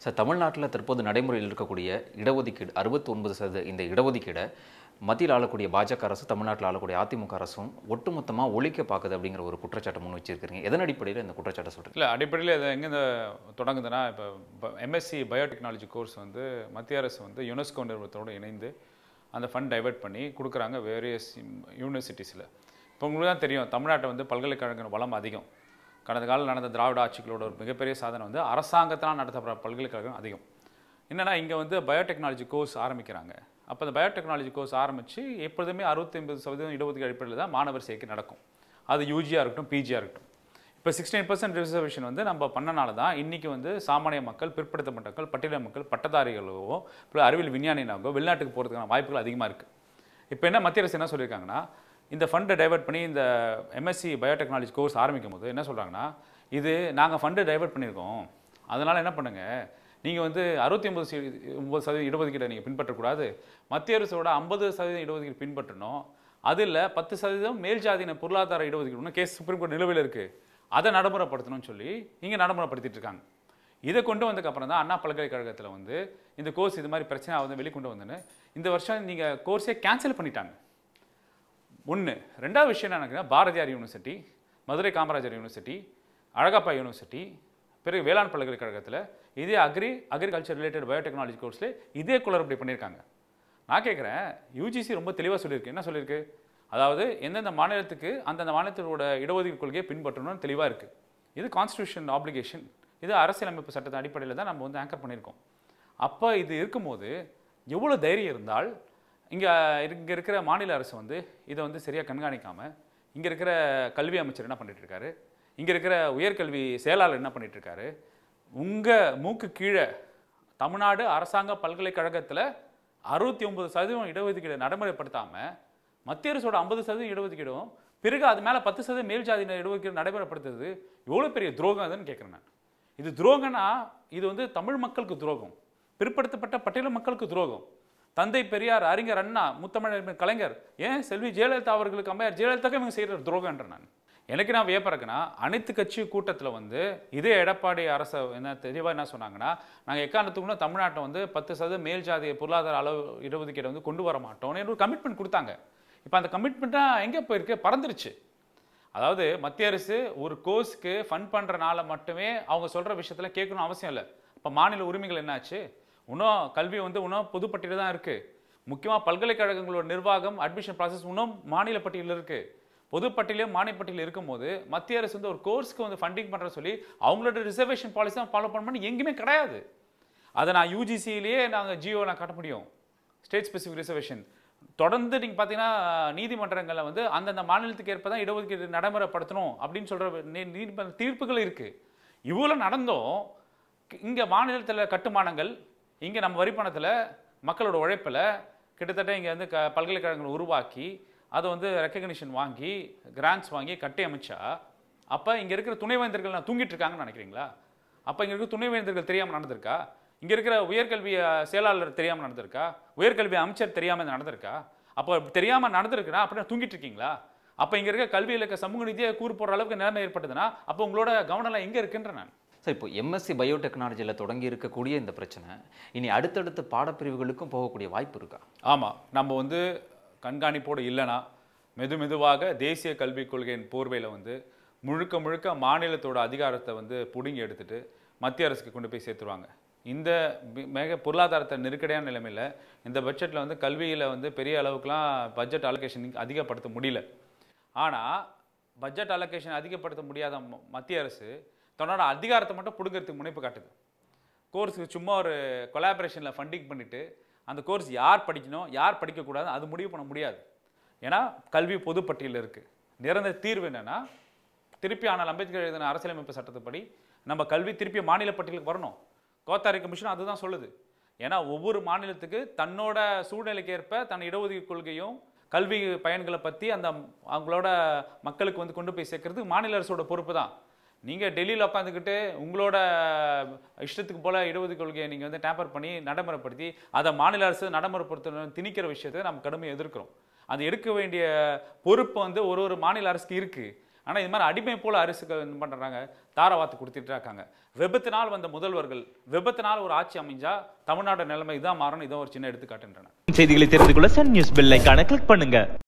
sir தமிழ்நாட்டில் தற்போது நடைமுறையில் இருக்கக்கூடிய இடஒதுக்கீடு அறுபத்தி ஒன்பது சதவீத இந்த இடஒதுக்கீடை மத்தியில் ஆளக்கூடிய பாஜக அரசு தமிழ்நாட்டில் ஆளக்கூடிய அதிமுக அரசும் ஒட்டுமொத்தமாக ஒழிக்க பார்க்குது அப்படிங்கிற ஒரு குற்றச்சாட்டை முன் வச்சிருக்கிறீங்க எதன் அடிப்படையில் இந்த குற்றச்சாட்டை சொல்கிறீங்க இல்லை அடிப்படையில் இது எங்கேருந்து தொடங்குதுன்னா இப்போ எம்எஸ்சி பயோடெக்னாலஜி கோர்ஸ் வந்து மத்திய அரசு வந்து யுனெஸ்கோ நிறுவனத்தோடு இணைந்து அந்த ஃபண்ட் டைவர்ட் பண்ணி கொடுக்குறாங்க வேரியஸ் யூனிவர்சிட்டிஸில் இப்போ உங்களுக்கு தான் தெரியும் தமிழ்நாட்டை வந்து பல்கலைக்கழக வளம் அதிகம் கடந்த காலம் நடந்த திராவிட ஆட்சிகளோட ஒரு மிகப்பெரிய சாதனை வந்து அரசாங்கத்தினால் நடத்தப்படுற பல்கலைக்கழகம் அதிகம் என்னன்னா இங்கே வந்து பயோடெக்னாலஜி கோர்ஸ் ஆரம்பிக்கிறாங்க அப்போ அந்த பயோடெக்னாலஜி கோர்ஸ் ஆரம்பித்து எப்பொழுதுமே அறுபத்தி ஒன்பது சதவீதம் இடஒதுக்கீடு அடிப்படையில் தான் மாணவர் சேர்க்கை நடக்கும் அது யூஜியாக இருக்கட்டும் பிஜியாக இருக்கட்டும் இப்போ சிக்ஸ்டீன் பர்சன்ட் ரிசர்வேஷன் வந்து நம்ம பண்ணனால தான் இன்றைக்கி வந்து சாமானிய மக்கள் பிற்படுத்தப்பட்ட மக்கள் பட்டியல மக்கள் பட்டதாரிகளோ இப்போ அறிவியல் விஞ்ஞானினாகவோ வெளிநாட்டுக்கு போகிறதுக்கான வாய்ப்புகள் அதிகமாக இருக்குது இப்போ என்ன மத்திய அரசு என்ன சொல்லியிருக்காங்கன்னா இந்த ஃபண்டை டைவர்ட் பண்ணி இந்த எம்எஸ்சி பயோடெக்னாலஜி கோர்ஸ் ஆரம்பிக்கும் போது என்ன சொல்கிறாங்கன்னா இது நாங்கள் ஃபண்டை டைவர்ட் பண்ணியிருக்கோம் அதனால் என்ன பண்ணுங்கள் நீங்கள் வந்து அறுபத்தி ஒன்பது ஒம்பது சதவீதம் இடஒதுக்கீடை நீங்கள் பின்பற்றக்கூடாது மத்திய அரசோட ஐம்பது சதவீதம் இடஒதுக்கீடு பின்பற்றணும் அதில் பத்து சதவீதம் மேல் ஜாதியின பொருளாதார இடஒதுக்கீடு கேஸ் சுப்ரீம் கோர்ட் நிலுவையில் இருக்குது அதை நடைமுறைப்படுத்தணும்னு சொல்லி இங்கே நடைமுறைப்படுத்திட்டு இருக்காங்க இதை கொண்டு வந்ததுக்கப்புறம் தான் அண்ணா பல்கலைக்கழகத்தில் வந்து இந்த கோர்ஸ் இது மாதிரி பிரச்சனை ஆகுது வெளிக்கொண்டு வந்தேன்னு இந்த வருஷம் நீங்கள் கோர்ஸே கேன்சல் பண்ணிட்டாங்க ஒன்று ரெண்டாவது விஷயம் என்ன நினைக்கிறேன் Bharathiyar university Madurai Kamarajar university Alagappa university பிறகு வேளாண் பல்கலைக்கழகத்தில் இதே அக்ரி அக்ரிகல்ச்சர் ரிலேட்டட் பயோடெக்னாலஜி கோர்ஸில் இதே குளறுபடி பண்ணியிருக்காங்க நான் கேட்குறேன் யூஜிசி ரொம்ப தெளிவாக சொல்லியிருக்கு என்ன சொல்லியிருக்கு அதாவது எந்தெந்த மாநிலத்துக்கு அந்தந்த மாநிலத்தோட இடஒதுக்கீடு கொள்கையை பின்பற்றணும்னு தெளிவாக இருக்குது இது கான்ஸ்டியூஷன் ஆப்ளிகேஷன் இது அரசியலமைப்பு சட்டத்தின் அடிப்படையில் தான் நம்ம வந்து ஆங்கர் பண்ணியிருக்கோம் அப்போ இது இருக்கும்போது எவ்வளோ தைரியம் இருந்தால் இங்கே இங்கே இருக்கிற மாநில அரசு வந்து இதை வந்து சரியாக கண்காணிக்காமல் இங்கே இருக்கிற கல்வி அமைச்சர் என்ன பண்ணிட்டு இருக்காரு இங்கே இருக்கிற உயர்கல்வி செயலாளர் என்ன பண்ணிட்டு இருக்காரு உங்கள் மூக்கு கீழே தமிழ்நாடு அரசாங்க பல்கலைக்கழகத்தில் அறுபத்தி ஒன்பது சதவீதம் இடஒதுக்கீடு நடைமுறைப்படுத்தாமல் மத்திய அரசோட ஐம்பது சதவீதம் இடஒதுக்கீடும் பிறகு அது மேலே பத்து சதவீதம் மேல் ஜாதியினர் இடஒதுக்கீடு நடைமுறைப்படுத்துறது எவ்வளோ பெரிய துரோகம் அதுன்னு கேட்குறேன் நான் இது துரோகம்னா இது வந்து தமிழ் மக்களுக்கு துரோகம் பிற்படுத்தப்பட்ட பட்டியல மக்களுக்கு துரோகம் தந்தை பெரியார் அறிஞர் அண்ணா முத்தமிழர் கலைஞர் ஏன் செல்வி ஜெயலலிதா அவர்களுக்கு அம்மையார் ஜெயலலிதாக்கு இவங்க செய்கிற துரோகன்ற நான் எனக்கு நான் வியப்பறக்குன்னா அனைத்து கட்சி கூட்டத்தில் வந்து இதே எடப்பாடி அரசை என்ன தெளிவாக என்ன சொன்னாங்கன்னா நாங்கள் எக்காரணத்துக்குள்ள தமிழ்நாட்டை வந்து பத்து சதவீதம் மேல் ஜாதிய பொருளாதார அளவு இடஒதுக்கீடு வந்து கொண்டு வர மாட்டோம்னு ஒரு கமிட்மெண்ட் கொடுத்தாங்க இப்போ அந்த கமிட்மெண்ட்டாக எங்கே போயிருக்கு பறந்துருச்சு அதாவது மத்திய அரசு ஒரு கோர்ஸ்க்கு ஃபண்ட் பண்ணுறனால மட்டுமே அவங்க சொல்கிற விஷயத்தில் கேட்கணும் அவசியம் இல்லை இப்போ மாநில உரிமைகள் என்னாச்சு இன்னும் கல்வி வந்து இன்னும் பொதுப்பட்டியல் தான் இருக்குது முக்கியமாக பல்கலைக்கழகங்களோட நிர்வாகம் அட்மிஷன் ப்ராசஸ் இன்னும் மாநில பட்டியலில் இருக்குது பொதுப்பட்டியலையும் மாநில பட்டியலில் இருக்கும்போது மத்திய அரசு வந்து ஒரு கோர்ஸ்க்கு வந்து ஃபண்டிங் பண்ணுற சொல்லி அவங்களோட ரிசர்வேஷன் பாலிசி தான் ஃபாலோ பண்ணணும்னு எங்கேயுமே கிடையாது அதை நான் யூஜிசியிலேயே நாங்கள் ஜியோ நான் காட்ட முடியும் ஸ்டேட் ஸ்பெசிஃபிக் ரிசர்வேஷன் தொடர்ந்து நீங்கள் பார்த்தீங்கன்னா நீதிமன்றங்களில் வந்து அந்தந்த மாநிலத்துக்கு ஏற்ப தான் இடஒதுக்கீடு நடைமுறைப்படுத்தணும் அப்படின்னு சொல்கிற நீதிமன்ற தீர்ப்புகள் இருக்குது இவ்வளோ நடந்தும் இங்கே மாநிலத்தில் கட்டுமானங்கள் இங்கே நம்ம வரிப்பணத்தில் மக்களோட உழைப்பில் கிட்டத்தட்ட இங்கே வந்து க பல்கலைக்கழகங்களை உருவாக்கி அதை வந்து ரெக்கக்னிஷன் வாங்கி கிராண்ட்ஸ் வாங்கி கட்டி அமைச்சா அப்போ இங்கே இருக்கிற துணைவேந்தர்கள் நான் தூங்கிட்டு இருக்காங்கன்னு நினைக்கிறீங்களா அப்போ இங்கே இருக்கிற துணைவேந்தர்கள் தெரியாமல் நடந்திருக்கா இங்கே இருக்கிற உயர்கல்வி அஹ், செயலாளர் தெரியாமல் நடந்திருக்கா உயர்கல்வி அமைச்சர் தெரியாமல் இது நடந்திருக்கா அப்போ தெரியாமல் நடந்திருக்குன்னா அப்படின்னா தூங்கிட்டு இருக்கீங்களா அப்போ இங்கே இருக்க கல்வி இலக்க சமூக நீதியை கூறு போடுற அளவுக்கு நிலைமை ஏற்பட்டதுன்னா அப்போ உங்களோட கவனம்லாம் எங்கே இருக்குன்ற நான் சார் இப்போ எம்எஸ்சி பயோடெக்னாலஜியில் தொடங்கி இருக்கக்கூடிய இந்த பிரச்சனை இனி அடுத்தடுத்த பாடப்பிரிவுகளுக்கும் போகக்கூடிய வாய்ப்பு இருக்கா ஆமாம் நம்ம வந்து கண்காணிப்போடு இல்லைன்னா மெது மெதுவாக தேசிய கல்விக் கொள்கையின் போர்வையில் வந்து முழுக்க முழுக்க மாநிலத்தோட அதிகாரத்தை வந்து பிடுங்கி எடுத்துட்டு மத்திய அரசுக்கு கொண்டு போய் சேர்த்துருவாங்க இந்த மி- மிக பொருளாதாரத்தை நெருக்கடியான நிலைமையில் இந்த பட்ஜெட்டில் வந்து கல்வியில் வந்து பெரிய அளவுக்குலாம் பட்ஜெட் அலோகேஷன் அதிகப்படுத்த முடியல ஆனால் பட்ஜெட் அலோகேஷன் அதிகப்படுத்த முடியாத ம- மத்திய அரசு தன்னோட அதிகாரத்தை மட்டும் பிடுங்கிறதுக்கு முனைப்பு காட்டுது கோர்ஸுக்கு சும்மா ஒரு கொலாபரேஷனில் ஃபண்டிங் பண்ணிவிட்டு அந்த கோர்ஸ் யார் படிக்கணும் யார் படிக்கக்கூடாது அது முடிவு பண்ண முடியாது ஏன்னா கல்வி பொதுப்பட்டியலில் இருக்குது நிரந்தர தீர்வு என்னென்னா திருப்பி ஆனால் அம்பேத்கர் எழுதின அரசியலமைப்பு சட்டத்துப்படி நம்ம கல்வி திருப்பி மாநில பட்டியலுக்கு வரணும் கோத்தாரி கமிஷன் அதுதான் சொல்லுது ஏன்னா ஒவ்வொரு மாநிலத்துக்கு தன்னோட சூழ்நிலைக்கு ஏற்ப தன் இடஒதுக்கீடு கொள்கையும் கல்வி பயன்களை பற்றி அந்த அவங்களோட மக்களுக்கு வந்து கொண்டு போய் சேர்க்கறது மாநில அரசோட பொறுப்பு தான் நீங்கள் டெல்லியில் உட்காந்துக்கிட்டு உங்களோட இஷ்டத்துக்கு போல இடஒதுக்கீடு கொள்கையை நீங்கள் வந்து டேம்பர் பண்ணி நடைமுறைப்படுத்தி அதை மாநில அரசு நடைமுறைப்படுத்தணும் திணிக்கிற விஷயத்தை நம்ம கடுமையாக எதிர்க்கிறோம் அது எடுக்க வேண்டிய பொறுப்பு வந்து ஒரு ஒரு மாநில அரசுக்கு இருக்குது ஆனால் இது மாதிரி அடிமை போல அரசுக்கு என்ன பண்ணுறாங்க தாரவாத்து கொடுத்துட்டு இருக்காங்க விபத்தினால் வந்த முதல்வர்கள் விபத்தினால் ஒரு ஆட்சி அமைஞ்சா தமிழ்நாடு நிலைமை இதான் மாறணும் இதான் ஒரு சின்ன எடுத்துக்காட்டுன்றன செய்திகளை தெரிந்து கொள்ள சன் நியூஸ் பெல் ஐகானை கிளிக் பண்ணுங்க